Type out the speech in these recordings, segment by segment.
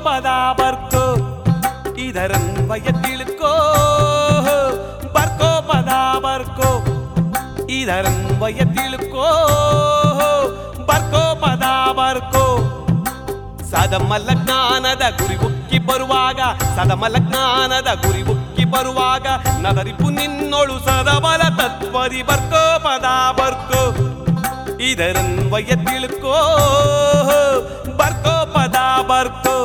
ಪದ ಬರ್ಕೋ ಇದರನ್ವಯ ತಿಳ್ಕೋ ಬರ್ಕೋ ಪದ ಬರ್ಕೋ ಇದರನ್ವಯ ತಿಳ್ಕೋ ಬರ್ಕೋ ಪದ ಬರ್ಕೋ ಸದಮಲ ಜ್ಞಾನದ ಗುರಿ ಉಕ್ಕಿ ಬರುವಾಗ ಸದಮಲ ಜ್ಞಾನದ ಗುರಿ ಉಕ್ಕಿ ಬರುವಾಗ ನದರಿಪು ನಿನ್ನೊಳು ಸದಬಲ ತತ್ವರಿ ಬರ್ಕೋ ಪದ ಬರ್ಕೋ ಇದರನ್ವಯ ತಿಳ್ಕೋ ಬರ್ಕೋ ಪದ ಬರ್ಕೋ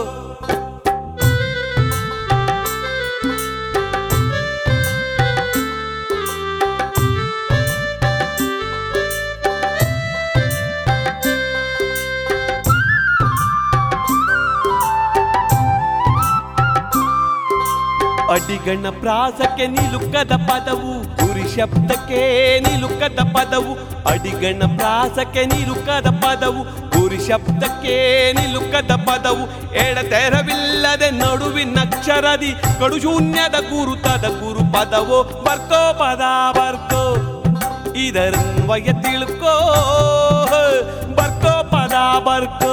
ಅಡಿಗಣ್ಣ ಪ್ರಾಸಕ್ಕೆ ನಿಲುಕದ ಪದವು ಗುರಿ ಶಬ್ದಕ್ಕೆ ನಿಲುಕದ ಪದವು ಅಡಿಗಣ್ಣ ಪ್ರಾಸಕ್ಕೆ ನಿಲುಕದ ಪದವು ಗುರಿ ಶಬ್ದಕ್ಕೆ ನಿಲುಕದ ಪದವು ಎಡತೆರವಿಲ್ಲದೆ ನಡುವಿನಕ್ಷರದಿ ಕಡು ಶೂನ್ಯದ ಗುರುತದ ಗುರು ಪದವು ಬರ್ಕೋ ಪದ ಬರ್ಕೋ ಇದರನ್ವಯ ತಿಳ್ಕೋ ಬರ್ಕೋ ಪದ ಬರ್ಕೋ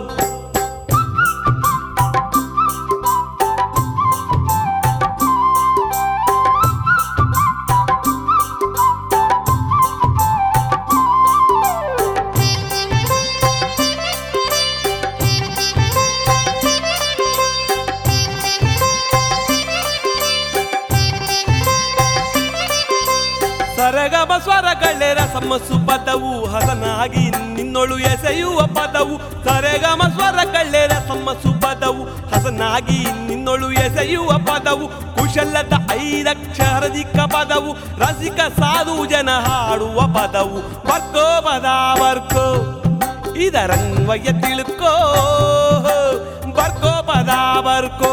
ಸರಗಮ ಸ್ವರಗಳೇ ರಸಮಸ್ಸು ಪದವು ಹಸನಾಗಿ ನಿನ್ನೊಳು ಎಸೆಯುವ ಪದವು ಸರಗಮ ಸ್ವರಗಳೇ ರಸಮಸ್ಸು ಪದವು ಹಸನಾಗಿ ನಿನ್ನೊಳು ಎಸೆಯುವ ಪದವು ಕುಶಲದ ಐದಕ್ಷರದಿಕ್ಕ ಪದವು ರಸಿಕ ಸಾಧು ಜನ ಹಾಡುವ ಪದವು ಬರ್ಕೋ ಪದ ಬರ್ಕೋ ಇದರನ್ವಯ ತಿಳ್ಕೋ ಬರ್ಕೋ ಪದ ಬರ್ಕೋ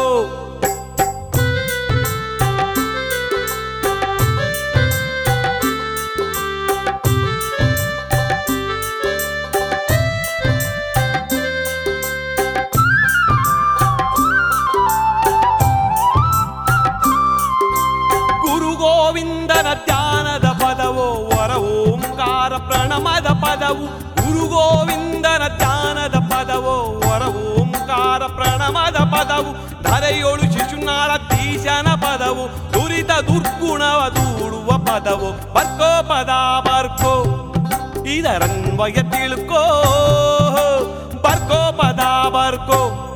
ಗುರು ಗೋವಿಂದನ ಧ್ಯಾನದ ಪದವು ವರ ಓಂಕಾರ ಪ್ರಣಮದ ಪದವು ಗುರು ಗೋವಿಂದನ ಧ್ಯಾನದ ಪದವು ವರ ಓಂಕಾರ ಪ್ರಣಮದ ಪದವು ಧರೆಯೋಳು ಶಿಶುನಾಳ ತೀಶನ ಪದವು ದುರಿತ ದುರ್ಗುಣವ ದೂಡುವ ಪದವು ಬರ್ಕೋ ಪದ ಬರ್ಕೋ ಇದರನ್ವಯ ತಿಳ್ಕೋ ಬರ್ಕೋ ಪದ ಬರ್ಕೋ